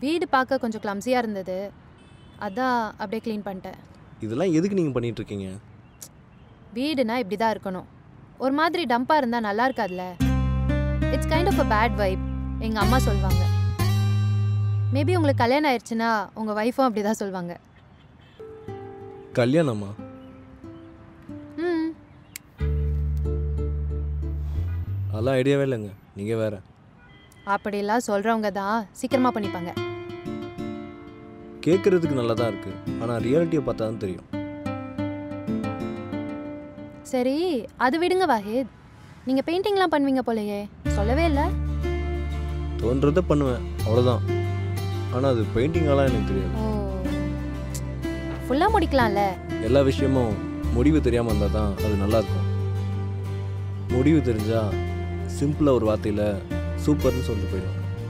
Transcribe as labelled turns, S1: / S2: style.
S1: வீடு பார்க்க கொஞ்சம் கிளம்ஸியாக இருந்தது அதான் அப்படியே க்ளீன் பண்ணிட்டேன்
S2: இதெல்லாம் எதுக்கு நீங்கள் பண்ணிட்டு இருக்கீங்க
S1: வீடுனா இப்படி தான் இருக்கணும் ஒரு மாதிரி டம்பாக இருந்தால் நல்லா இருக்காதுல்ல it's kind of a bad vibe எங்கள் அம்மா சொல்லுவாங்க மேபி உங்களுக்கு கல்யாணம் ஆயிடுச்சுன்னா உங்கள் ஒய்ஃபும் அப்படி தான் சொல்லுவாங்க
S2: கல்யாணமா
S1: ம்
S2: அதெல்லாம் ஐடியாவே இல்லைங்க நீங்கள் வேற
S1: அப்படிலாம் சொல்கிறவங்க தான் சீக்கிரமாக பண்ணிப்பாங்க
S2: கேட்குறதுக்கு நல்லா தான் இருக்குது ஆனால் ரியாலிட்டியை பார்த்தா தான் தெரியும்
S1: சரி அது விடுங்க வாஹித் நீங்கள் பெயிண்டிங்லாம் பண்ணுவீங்க போலயே சொல்லவே இல்லை
S2: தோன்றதை பண்ணுவேன் அவ்வளோதான் ஆனால் அது பெயிண்டிங்காலாம் எனக்கு தெரியாது
S1: ஓ ஃபுல்லாக முடிக்கலாம்ல
S2: எல்லா விஷயமும் முடிவு தெரியாமல் இருந்தால் தான் அது நல்லா இருக்கும் முடிவு தெரிஞ்சால் சிம்பிளாக ஒரு வார்த்தையில் சூப்பர்னு சொல்லிட்டு போயிடும்